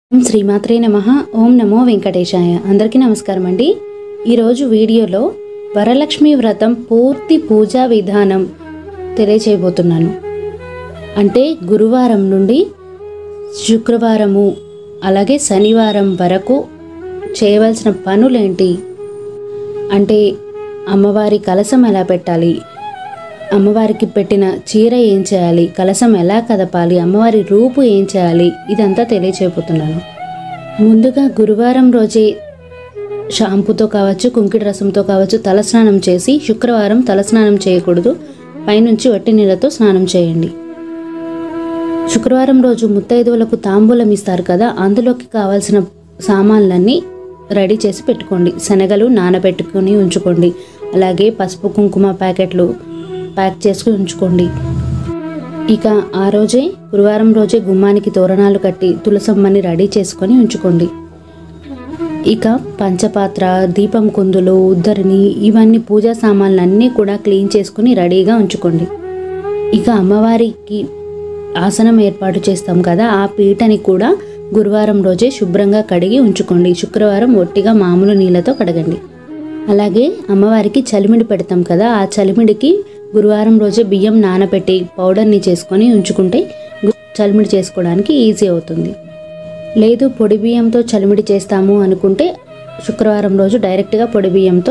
ఓం శ్రీమాత్రే నమ ఓం నమో వెంకటేశాయ అందరికీ నమస్కారం అండి ఈరోజు వీడియోలో వరలక్ష్మి వ్రతం పూర్తి పూజా విధానం తెలియచేయబోతున్నాను అంటే గురువారం నుండి శుక్రవారము అలాగే శనివారం వరకు చేయవలసిన పనులేంటి అంటే అమ్మవారి కలసం ఎలా పెట్టాలి అమ్మవారికి పెట్టిన చీర ఏం చేయాలి కలసం ఎలా కదపాలి అమ్మవారి రూపు ఏం చేయాలి ఇదంతా తెలియచేయబోతున్నాను ముందుగా గురువారం రోజే షాంపూతో కావచ్చు కుంకిడి రసంతో కావచ్చు తలస్నానం చేసి శుక్రవారం తలస్నానం చేయకూడదు పైనుంచి వట్టి నీళ్ళతో స్నానం చేయండి శుక్రవారం రోజు ముత్తైదువులకు తాంబూలం ఇస్తారు కదా అందులోకి కావాల్సిన సామాన్లన్నీ రెడీ చేసి పెట్టుకోండి శనగలు నానబెట్టుకొని ఉంచుకోండి అలాగే పసుపు కుంకుమ ప్యాకెట్లు ప్యాక్ చేసుకుని ఉంచుకోండి ఇక ఆ రోజే గురువారం రోజే గుమ్మానికి తోరణాలు కట్టి తులసమ్మని రెడీ చేసుకొని ఉంచుకోండి ఇక పంచపాత్ర దీపం కుందులు ఉద్దరిని ఇవన్నీ పూజా సామాన్లు అన్నీ కూడా క్లీన్ చేసుకుని రెడీగా ఉంచుకోండి ఇక అమ్మవారికి ఆసనం ఏర్పాటు చేస్తాం కదా ఆ పీటని కూడా గురువారం రోజే శుభ్రంగా కడిగి ఉంచుకోండి శుక్రవారం ఒట్టిగా మామూలు నీళ్ళతో కడగండి అలాగే అమ్మవారికి చలిమిడి పెడతాం కదా ఆ చలిమిడికి గురువారం రోజే బియ్యం నానబెట్టి పౌడర్ని చేసుకొని ఉంచుకుంటే గు- చలిమిడి చేసుకోవడానికి ఈజీ అవుతుంది లేదు పొడి బియ్యంతో చలిమిడి చేస్తాము అనుకుంటే శుక్రవారం రోజు డైరెక్ట్గా పొడి బియ్యంతో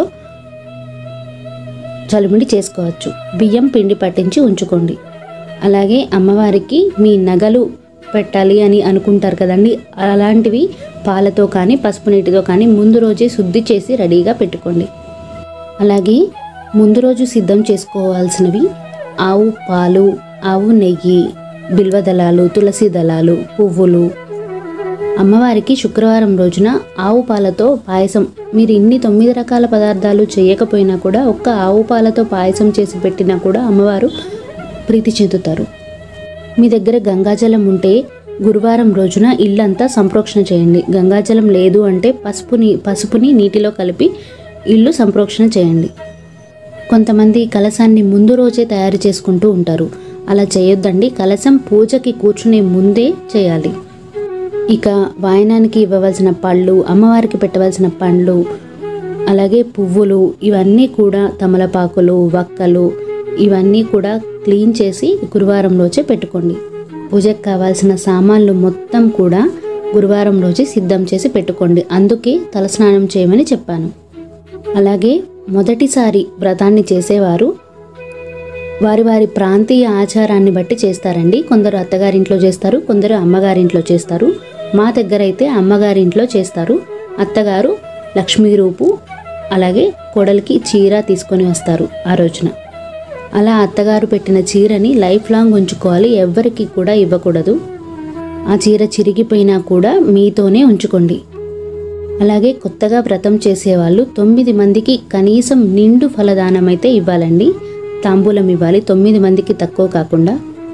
చలిమిడి చేసుకోవచ్చు బియ్యం పిండి పట్టించి ఉంచుకోండి అలాగే అమ్మవారికి మీ నగలు పెట్టాలి అని అనుకుంటారు కదండి అలాంటివి పాలతో కానీ పసుపు నీటితో కానీ ముందు రోజే శుద్ధి చేసి రెడీగా పెట్టుకోండి అలాగే ముందు రోజు సిద్ధం చేసుకోవాల్సినవి ఆవు పాలు ఆవు నెయ్యి బిల్వ దళాలు తులసి దళాలు పువ్వులు అమ్మవారికి శుక్రవారం రోజున ఆవు పాలతో పాయసం మీరు ఇన్ని తొమ్మిది రకాల పదార్థాలు చేయకపోయినా కూడా ఒక్క ఆవు పాలతో పాయసం చేసి పెట్టినా కూడా అమ్మవారు ప్రీతి చెందుతారు మీ దగ్గర గంగాజలం ఉంటే గురువారం రోజున ఇల్లంతా సంప్రోక్షణ చేయండి గంగాజలం లేదు అంటే పసుపుని పసుపుని నీటిలో కలిపి ఇల్లు సంప్రోక్షణ చేయండి కొంతమంది కలశాన్ని ముందు రోజే తయారు చేసుకుంటూ ఉంటారు అలా చేయొద్దండి కలశం పూజకి కూర్చునే ముందే చేయాలి ఇక వాయనానికి ఇవ్వవలసిన పళ్ళు అమ్మవారికి పెట్టవలసిన పండ్లు అలాగే పువ్వులు ఇవన్నీ కూడా తమలపాకులు వక్కలు ఇవన్నీ కూడా క్లీన్ చేసి గురువారం రోజే పెట్టుకోండి పూజకు కావాల్సిన సామాన్లు మొత్తం కూడా గురువారం రోజే సిద్ధం చేసి పెట్టుకోండి అందుకే తలస్నానం చేయమని చెప్పాను అలాగే మొదటిసారి వ్రతాన్ని చేసేవారు వారి వారి ప్రాంతీయ ఆచారాన్ని బట్టి చేస్తారండి కొందరు అత్తగారింట్లో చేస్తారు కొందరు అమ్మగారింట్లో చేస్తారు మా దగ్గర అయితే అమ్మగారింట్లో చేస్తారు అత్తగారు లక్ష్మీ రూపు అలాగే కోడలికి చీర తీసుకొని వస్తారు ఆ రోజున అలా అత్తగారు పెట్టిన చీరని లైఫ్ లాంగ్ ఉంచుకోవాలి ఎవ్వరికి కూడా ఇవ్వకూడదు ఆ చీర చిరిగిపోయినా కూడా మీతోనే ఉంచుకోండి అలాగే కొత్తగా వ్రతం చేసేవాళ్ళు తొమ్మిది మందికి కనీసం నిండు ఫలదానం అయితే ఇవ్వాలండి తాంబూలం ఇవ్వాలి తొమ్మిది మందికి తక్కువ కాకుండా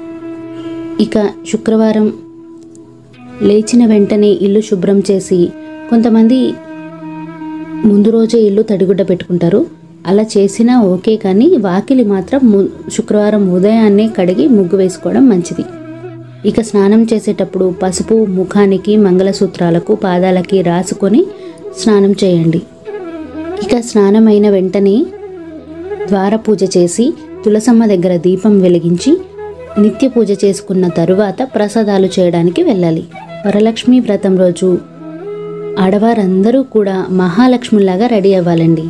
ఇక శుక్రవారం లేచిన వెంటనే ఇల్లు శుభ్రం చేసి కొంతమంది ముందు రోజే ఇల్లు తడిగుడ్డ పెట్టుకుంటారు అలా చేసినా ఓకే కానీ వాకిలి మాత్రం ము- శుక్రవారం ఉదయాన్నే కడిగి ముగ్గు వేసుకోవడం మంచిది ఇక స్నానం చేసేటప్పుడు పసుపు ముఖానికి మంగళసూత్రాలకు పాదాలకి రాసుకొని స్నానం చేయండి ఇక స్నానం అయిన వెంటనే ద్వార పూజ చేసి తులసమ్మ దగ్గర దీపం వెలిగించి నిత్య పూజ చేసుకున్న తరువాత ప్రసాదాలు చేయడానికి వెళ్ళాలి వరలక్ష్మి వ్రతం రోజు ఆడవారందరూ కూడా మహాలక్ష్మిలాగా రెడీ అవ్వాలండి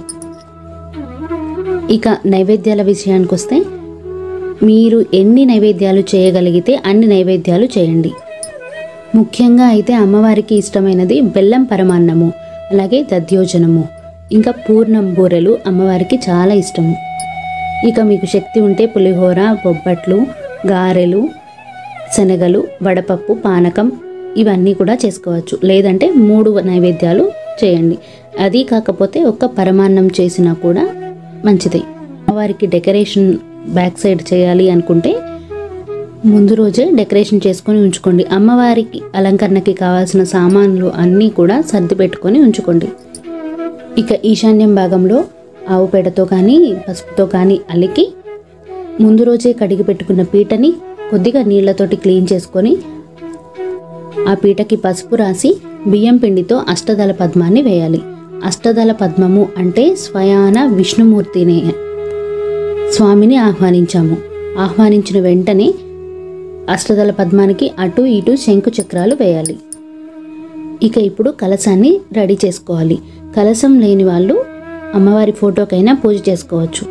ఇక నైవేద్యాల విషయానికి వస్తే మీరు ఎన్ని నైవేద్యాలు చేయగలిగితే అన్ని నైవేద్యాలు చేయండి ముఖ్యంగా అయితే అమ్మవారికి ఇష్టమైనది బెల్లం పరమాన్నము అలాగే దధ్యోజనము ఇంకా పూర్ణం బూరెలు అమ్మవారికి చాలా ఇష్టము ఇక మీకు శక్తి ఉంటే పులిహోర బొబ్బట్లు గారెలు శనగలు వడపప్పు పానకం ఇవన్నీ కూడా చేసుకోవచ్చు లేదంటే మూడు నైవేద్యాలు చేయండి అది కాకపోతే ఒక్క పరమాన్నం చేసినా కూడా మంచిదే అమ్మవారికి డెకరేషన్ బ్యాక్ సైడ్ చేయాలి అనుకుంటే ముందు రోజే డెకరేషన్ చేసుకొని ఉంచుకోండి అమ్మవారికి అలంకరణకి కావాల్సిన సామాన్లు అన్నీ కూడా సర్ది పెట్టుకొని ఉంచుకోండి ఇక ఈశాన్యం భాగంలో ఆవు పేడతో కానీ పసుపుతో కానీ అలికి ముందు రోజే కడిగి పెట్టుకున్న పీటని కొద్దిగా నీళ్ళతోటి క్లీన్ చేసుకొని ఆ పీటకి పసుపు రాసి బియ్యం పిండితో అష్టదళ పద్మాన్ని వేయాలి అష్టదళ పద్మము అంటే స్వయాన విష్ణుమూర్తిని స్వామిని ఆహ్వానించాము ఆహ్వానించిన వెంటనే అష్టదళ పద్మానికి అటు ఇటు శంకు చక్రాలు వేయాలి ఇక ఇప్పుడు కలశాన్ని రెడీ చేసుకోవాలి కలశం లేని వాళ్ళు అమ్మవారి ఫోటోకైనా పూజ చేసుకోవచ్చు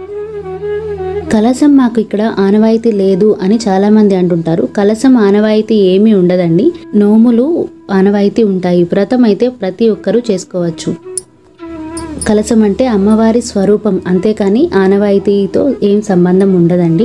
కలశం మాకు ఇక్కడ ఆనవాయితీ లేదు అని చాలామంది అంటుంటారు కలశం ఆనవాయితీ ఏమీ ఉండదండి నోములు ఆనవాయితీ ఉంటాయి వ్రతం అయితే ప్రతి ఒక్కరూ చేసుకోవచ్చు కలశం అంటే అమ్మవారి స్వరూపం అంతేకాని ఆనవాయితీతో ఏం సంబంధం ఉండదండి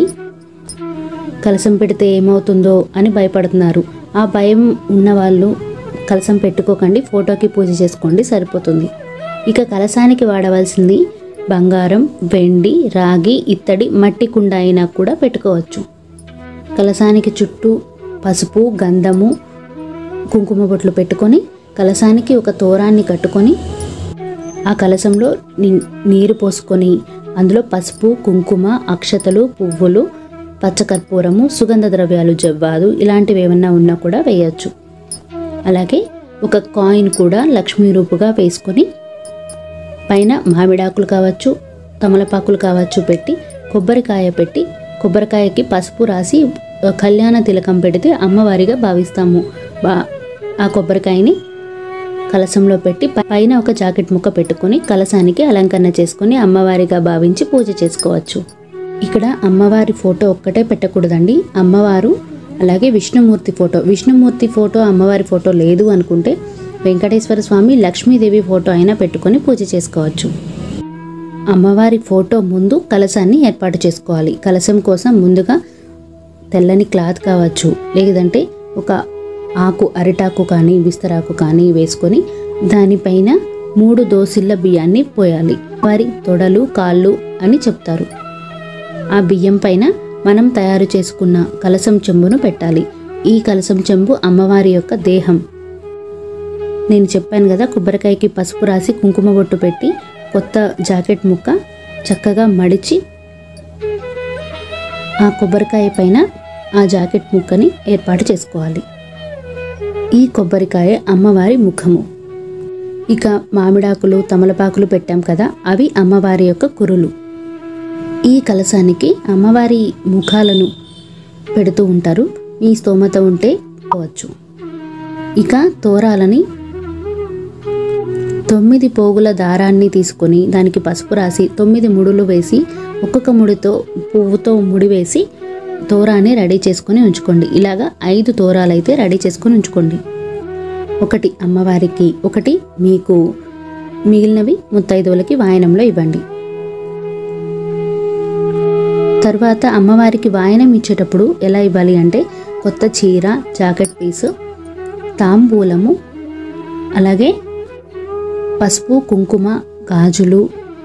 కలశం పెడితే ఏమవుతుందో అని భయపడుతున్నారు ఆ భయం ఉన్నవాళ్ళు కలశం పెట్టుకోకండి ఫోటోకి పూజ చేసుకోండి సరిపోతుంది ఇక కలశానికి వాడవలసింది బంగారం వెండి రాగి ఇత్తడి మట్టి కుండ అయినా కూడా పెట్టుకోవచ్చు కలశానికి చుట్టూ పసుపు గంధము కుంకుమ బొట్లు పెట్టుకొని కలశానికి ఒక తోరాన్ని కట్టుకొని ఆ కలశంలో ని- నీరు పోసుకొని అందులో పసుపు కుంకుమ అక్షతలు పువ్వులు పచ్చకర్పూరము సుగంధ ద్రవ్యాలు జవ్వాదు ఇలాంటివి ఏమన్నా ఉన్నా కూడా వేయచ్చు అలాగే ఒక కాయిన్ కూడా లక్ష్మీ రూపుగా వేసుకొని పైన మామిడాకులు కావచ్చు తమలపాకులు కావచ్చు పెట్టి కొబ్బరికాయ పెట్టి కొబ్బరికాయకి పసుపు రాసి ఆ, కళ్యాణ తిలకం పెడితే అమ్మవారిగా భావిస్తాము బా ఆ కొబ్బరికాయని కలశంలో పెట్టి ప- పైన ఒక జాకెట్ ముక్క పెట్టుకొని కలశానికి అలంకరణ చేసుకొని అమ్మవారిగా భావించి పూజ చేసుకోవచ్చు ఇక్కడ అమ్మవారి ఫోటో ఒక్కటే పెట్టకూడదండి అమ్మవారు అలాగే విష్ణుమూర్తి ఫోటో విష్ణుమూర్తి ఫోటో అమ్మవారి ఫోటో లేదు అనుకుంటే వెంకటేశ్వర స్వామి లక్ష్మీదేవి ఫోటో అయినా పెట్టుకొని పూజ చేసుకోవచ్చు అమ్మవారి ఫోటో ముందు కలశాన్ని ఏర్పాటు చేసుకోవాలి కలశం కోసం ముందుగా తెల్లని క్లాత్ కావచ్చు లేదంటే ఒక ఆకు అరిటాకు కానీ విస్తరాకు కానీ వేసుకొని దానిపైన మూడు దోసిళ్ళ బియ్యాన్ని పోయాలి వారి తొడలు కాళ్ళు అని చెప్తారు ఆ బియ్యం పైన మనం తయారు చేసుకున్న కలసం చెంబును పెట్టాలి ఈ కలసం చెంబు అమ్మవారి యొక్క దేహం నేను చెప్పాను కదా కొబ్బరికాయకి పసుపు రాసి కుంకుమ బొట్టు పెట్టి కొత్త జాకెట్ ముక్క చక్కగా మడిచి ఆ కొబ్బరికాయ పైన ఆ జాకెట్ ముక్కని ఏర్పాటు చేసుకోవాలి ఈ కొబ్బరికాయ అమ్మవారి ముఖము ఇక మామిడాకులు తమలపాకులు పెట్టాం కదా అవి అమ్మవారి యొక్క కురులు ఈ కలశానికి అమ్మవారి ముఖాలను పెడుతూ ఉంటారు మీ స్తోమత ఉంటే పోవచ్చు ఇక తోరాలని తొమ్మిది పోగుల దారాన్ని తీసుకొని దానికి పసుపు రాసి తొమ్మిది ముడులు వేసి ఒక్కొక్క ముడితో పువ్వుతో ముడి వేసి తోరాన్ని రెడీ చేసుకొని ఉంచుకోండి ఇలాగా ఐదు తోరాలు అయితే రెడీ చేసుకొని ఉంచుకోండి ఒకటి అమ్మవారికి ఒకటి మీకు మిగిలినవి ముత్తైదువులకి వాయనంలో ఇవ్వండి తర్వాత అమ్మవారికి వాయనం ఇచ్చేటప్పుడు ఎలా ఇవ్వాలి అంటే కొత్త చీర జాకెట్ పీసు తాంబూలము అలాగే పసుపు కుంకుమ గాజులు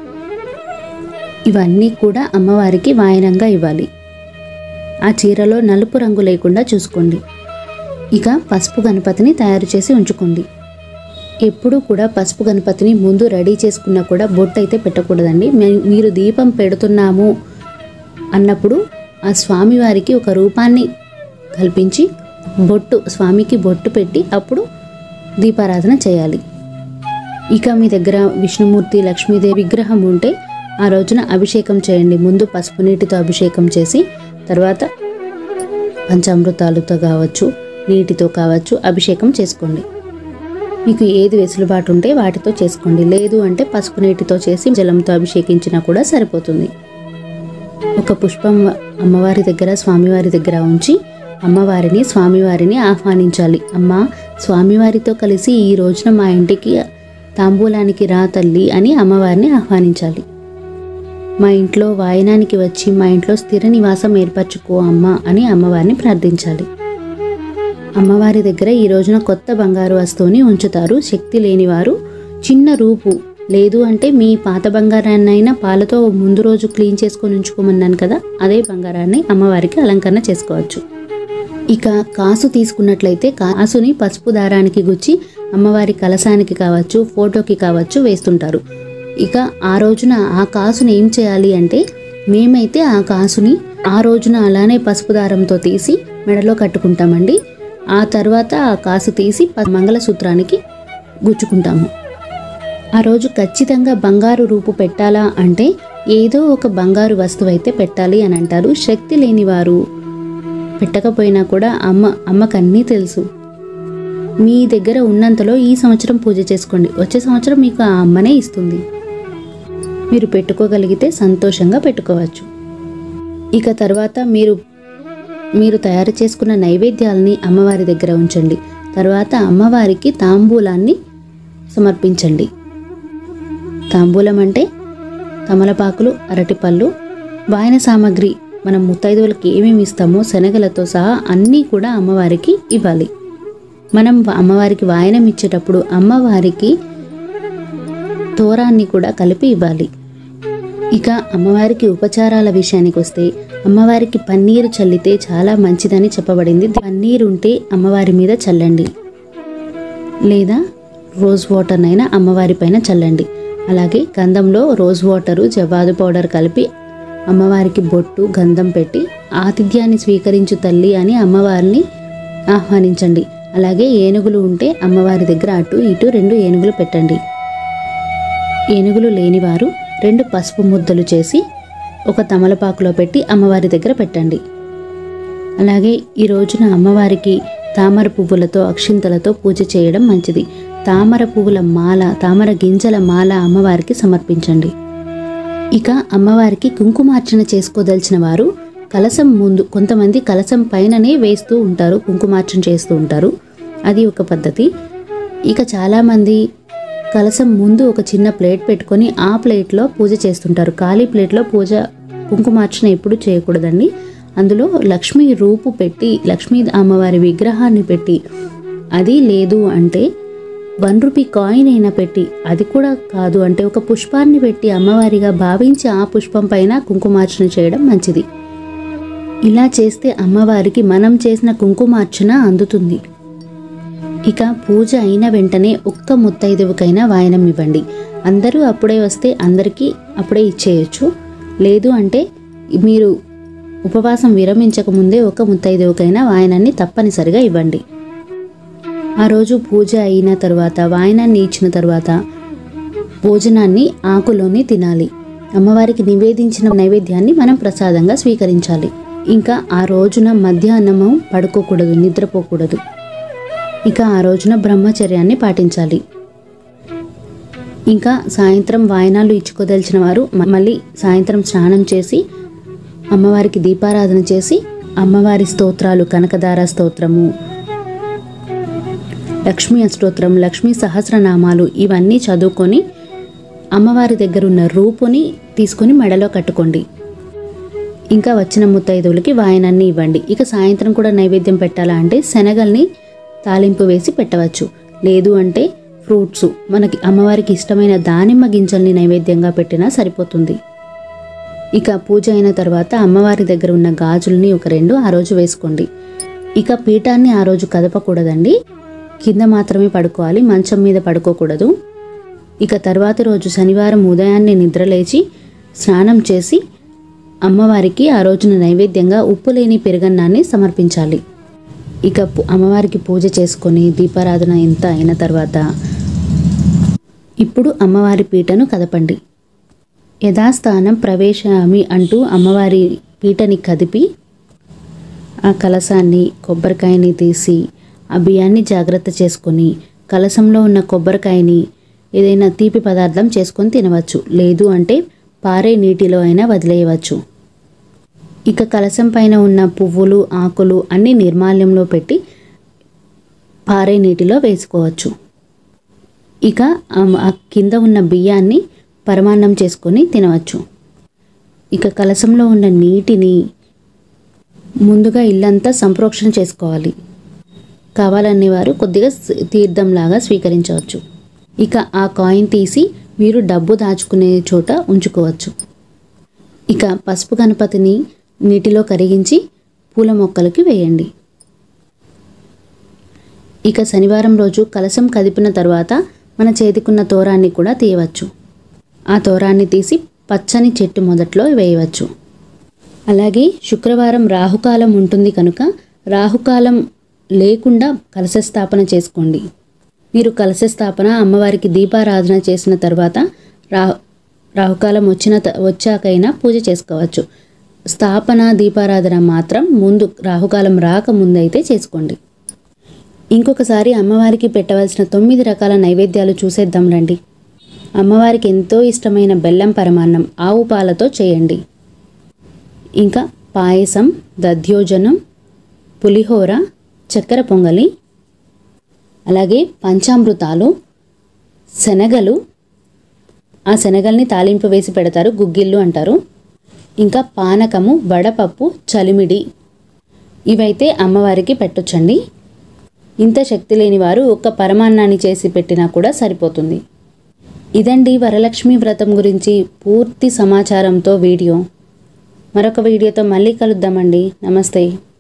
ఇవన్నీ కూడా అమ్మవారికి వాయనంగా ఇవ్వాలి ఆ చీరలో నలుపు రంగు లేకుండా చూసుకోండి ఇక పసుపు గణపతిని తయారు చేసి ఉంచుకోండి ఎప్పుడు కూడా పసుపు గణపతిని ముందు రెడీ చేసుకున్నా కూడా బొట్టు అయితే పెట్టకూడదండి మీ- మీరు దీపం పెడుతున్నాము అన్నప్పుడు ఆ స్వామివారికి ఒక రూపాన్ని కల్పించి బొట్టు స్వామికి బొట్టు పెట్టి అప్పుడు దీపారాధన చేయాలి ఇక మీ దగ్గర విష్ణుమూర్తి లక్ష్మీదేవి విగ్రహం ఉంటే ఆ రోజున అభిషేకం చేయండి ముందు పసుపు నీటితో అభిషేకం చేసి తర్వాత పంచామృతాలతో కావచ్చు నీటితో కావచ్చు అభిషేకం చేసుకోండి మీకు ఏది వెసులుబాటు ఉంటే వాటితో చేసుకోండి లేదు అంటే పసుపు నీటితో చేసి జలంతో అభిషేకించినా కూడా సరిపోతుంది ఒక పుష్పం అమ్మవారి దగ్గర స్వామివారి దగ్గర ఉంచి అమ్మవారిని స్వామివారిని ఆహ్వానించాలి అమ్మ స్వామివారితో కలిసి ఈ రోజున మా ఇంటికి తాంబూలానికి రా తల్లి అని అమ్మవారిని ఆహ్వానించాలి మా ఇంట్లో వాయనానికి వచ్చి మా ఇంట్లో స్థిర నివాసం ఏర్పరచుకో అమ్మ అని అమ్మవారిని ప్రార్థించాలి అమ్మవారి దగ్గర ఈ రోజున కొత్త బంగారు వస్తువుని ఉంచుతారు శక్తి లేనివారు చిన్న రూపు లేదు అంటే మీ పాత బంగారాన్నైనా పాలతో ముందు రోజు క్లీన్ చేసుకొని ఉంచుకోమన్నాను కదా అదే బంగారాన్ని అమ్మవారికి అలంకరణ చేసుకోవచ్చు ఇక కాసు తీసుకున్నట్లయితే కాసుని పసుపు దారానికి గుచ్చి అమ్మవారి కలశానికి కావచ్చు ఫోటోకి కావచ్చు వేస్తుంటారు ఇక ఆ రోజున ఆ కాసుని ఏం చేయాలి అంటే మేమైతే ఆ కాసుని ఆ రోజున అలానే పసుపు దారంతో తీసి మెడలో కట్టుకుంటామండి ఆ తర్వాత ఆ కాసు తీసి ప- మంగళసూత్రానికి గుచ్చుకుంటాము ఆ రోజు ఖచ్చితంగా బంగారు రూపు పెట్టాలా అంటే ఏదో ఒక బంగారు వస్తువు అయితే పెట్టాలి అని అంటారు శక్తి లేని వారు పెట్టకపోయినా కూడా అమ్మ అమ్మకు అన్నీ తెలుసు మీ దగ్గర ఉన్నంతలో ఈ సంవత్సరం పూజ చేసుకోండి వచ్చే సంవత్సరం మీకు ఆ అమ్మనే ఇస్తుంది మీరు పెట్టుకోగలిగితే సంతోషంగా పెట్టుకోవచ్చు ఇక తర్వాత మీరు మీరు తయారు చేసుకున్న నైవేద్యాలని అమ్మవారి దగ్గర ఉంచండి తర్వాత అమ్మవారికి తాంబూలాన్ని సమర్పించండి తాంబూలం అంటే తమలపాకులు అరటిపళ్ళు వాయన సామాగ్రి మనం ముత్తైదువులకి ఏమేమి ఇస్తామో శనగలతో సహా అన్నీ కూడా అమ్మవారికి ఇవ్వాలి మనం అమ్మవారికి వాయనం ఇచ్చేటప్పుడు అమ్మవారికి తోరాన్ని కూడా కలిపి ఇవ్వాలి ఇక అమ్మవారికి ఉపచారాల విషయానికి వస్తే అమ్మవారికి పన్నీరు చల్లితే చాలా మంచిదని చెప్పబడింది పన్నీరు ఉంటే అమ్మవారి మీద చల్లండి లేదా రోజ్ వాటర్నైనా అమ్మవారి పైన చల్లండి అలాగే గంధంలో రోజ్ వాటరు జవ్వాదు పౌడర్ కలిపి అమ్మవారికి బొట్టు గంధం పెట్టి ఆతిథ్యాన్ని స్వీకరించు తల్లి అని అమ్మవారిని ఆహ్వానించండి అలాగే ఏనుగులు ఉంటే అమ్మవారి దగ్గర అటు ఇటు రెండు ఏనుగులు పెట్టండి ఏనుగులు లేనివారు రెండు పసుపు ముద్దలు చేసి ఒక తమలపాకులో పెట్టి అమ్మవారి దగ్గర పెట్టండి అలాగే ఈ రోజున అమ్మవారికి తామర పువ్వులతో అక్షింతలతో పూజ చేయడం మంచిది తామర పువ్వుల మాల తామర గింజల మాల అమ్మవారికి సమర్పించండి ఇక అమ్మవారికి కుంకుమార్చన చేసుకోదలిచిన వారు కలసం ముందు కొంతమంది కలసం పైననే వేస్తూ ఉంటారు కుంకుమార్చన చేస్తూ ఉంటారు అది ఒక పద్ధతి ఇక చాలామంది కలసం ముందు ఒక చిన్న ప్లేట్ పెట్టుకొని ఆ ప్లేట్లో పూజ చేస్తుంటారు ఖాళీ ప్లేట్లో పూజ కుంకుమార్చన ఎప్పుడు చేయకూడదండి అందులో లక్ష్మీ రూపు పెట్టి లక్ష్మీ అమ్మవారి విగ్రహాన్ని పెట్టి అది లేదు అంటే వన్ రూపీ కాయిన్ అయినా పెట్టి అది కూడా కాదు అంటే ఒక పుష్పాన్ని పెట్టి అమ్మవారిగా భావించి ఆ పుష్పం పైన కుంకుమార్చన చేయడం మంచిది ఇలా చేస్తే అమ్మవారికి మనం చేసిన కుంకుమార్చన అందుతుంది ఇక పూజ అయిన వెంటనే ఒక్క ముత్తైదువుకైనా వాయనం ఇవ్వండి అందరూ అప్పుడే వస్తే అందరికీ అప్పుడే ఇచ్చేయచ్చు లేదు అంటే మీరు ఉపవాసం విరమించక ముందే ఒక ముత్తైదువుకైనా వాయనాన్ని తప్పనిసరిగా ఇవ్వండి ఆ రోజు పూజ అయిన తర్వాత వాయనాన్ని ఇచ్చిన తర్వాత భోజనాన్ని ఆకులోనే తినాలి అమ్మవారికి నివేదించిన నైవేద్యాన్ని మనం ప్రసాదంగా స్వీకరించాలి ఇంకా ఆ రోజున మధ్యాహ్నము పడుకోకూడదు నిద్రపోకూడదు ఇక ఆ రోజున బ్రహ్మచర్యాన్ని పాటించాలి ఇంకా సాయంత్రం వాయనాలు ఇచ్చుకోదలిచిన వారు మ- మళ్ళీ సాయంత్రం స్నానం చేసి అమ్మవారికి దీపారాధన చేసి అమ్మవారి స్తోత్రాలు కనకదార స్తోత్రము లక్ష్మీ అష్టోత్రం లక్ష్మీ సహస్రనామాలు ఇవన్నీ చదువుకొని అమ్మవారి దగ్గర ఉన్న రూపుని తీసుకొని మెడలో కట్టుకోండి ఇంకా వచ్చిన ముత్తైదువులకి వాయనాన్ని ఇవ్వండి ఇక సాయంత్రం కూడా నైవేద్యం పెట్టాలా అంటే శనగల్ని తాలింపు వేసి పెట్టవచ్చు లేదు అంటే ఫ్రూట్స్ మనకి అమ్మవారికి ఇష్టమైన దానిమ్మ గింజల్ని నైవేద్యంగా పెట్టినా సరిపోతుంది ఇక పూజ అయిన తర్వాత అమ్మవారి దగ్గర ఉన్న గాజుల్ని ఒక రెండు ఆ రోజు వేసుకోండి ఇక పీఠాన్ని ఆ రోజు కదపకూడదండి కింద మాత్రమే పడుకోవాలి మంచం మీద పడుకోకూడదు ఇక తర్వాతి రోజు శనివారం ఉదయాన్నే నిద్రలేచి స్నానం చేసి అమ్మవారికి ఆ రోజున నైవేద్యంగా ఉప్పు లేని పెరుగన్నాన్ని సమర్పించాలి ఇక పు- అమ్మవారికి పూజ చేసుకొని దీపారాధన ఇంత అయిన తర్వాత ఇప్పుడు అమ్మవారి పీటను కదపండి యథాస్థానం ప్రవేశామి అంటూ అమ్మవారి పీటని కదిపి ఆ కలసాన్ని కొబ్బరికాయని తీసి ఆ బియ్యాన్ని జాగ్రత్త చేసుకొని కలసంలో ఉన్న కొబ్బరికాయని ఏదైనా తీపి పదార్థం చేసుకొని తినవచ్చు లేదు అంటే పారే నీటిలో అయినా వదిలేయవచ్చు ఇక కలసం పైన ఉన్న పువ్వులు ఆకులు అన్ని నిర్మాల్యంలో పెట్టి పారే నీటిలో వేసుకోవచ్చు ఇక ఆ- ఆ కింద ఉన్న బియ్యాన్ని పరమాన్నం చేసుకొని తినవచ్చు ఇక కలసంలో ఉన్న నీటిని ముందుగా ఇల్లంతా సంప్రోక్షణ చేసుకోవాలి కావాలనే వారు కొద్దిగా స- తీర్థంలాగా స్వీకరించవచ్చు ఇక ఆ కాయిన్ తీసి మీరు డబ్బు దాచుకునే చోట ఉంచుకోవచ్చు ఇక పసుపు గణపతిని నీటిలో కరిగించి పూల మొక్కలకి వేయండి ఇక శనివారం రోజు కలసం కదిపిన తర్వాత మన చేతికున్న తోరాన్ని కూడా తీయవచ్చు ఆ తోరాన్ని తీసి పచ్చని చెట్టు మొదట్లో వేయవచ్చు అలాగే శుక్రవారం రాహుకాలం ఉంటుంది కనుక రాహుకాలం లేకుండా కలశ స్థాపన చేసుకోండి మీరు కలశ స్థాపన అమ్మవారికి దీపారాధన చేసిన తర్వాత రా రాహుకాలం వచ్చిన త- వచ్చాకైనా పూజ చేసుకోవచ్చు స్థాపన దీపారాధన మాత్రం ముందు రాహుకాలం రాకముందైతే చేసుకోండి ఇంకొకసారి అమ్మవారికి పెట్టవలసిన తొమ్మిది రకాల నైవేద్యాలు చూసేద్దాం రండి అమ్మవారికి ఎంతో ఇష్టమైన బెల్లం పరమాన్నం ఆవు పాలతో చేయండి ఇంకా పాయసం దధ్యోజనం పులిహోర చక్కెర పొంగలి అలాగే పంచామృతాలు శనగలు ఆ శనగల్ని తాలింపు వేసి పెడతారు గుగ్గిళ్ళు అంటారు ఇంకా పానకము వడపప్పు చలిమిడి ఇవైతే అమ్మవారికి పెట్టొచ్చండి ఇంత శక్తి లేని వారు ఒక్క పరమాన్నాన్ని చేసి పెట్టినా కూడా సరిపోతుంది ఇదండి వరలక్ష్మి వ్రతం గురించి పూర్తి సమాచారంతో వీడియో మరొక వీడియోతో మళ్ళీ కలుద్దామండి నమస్తే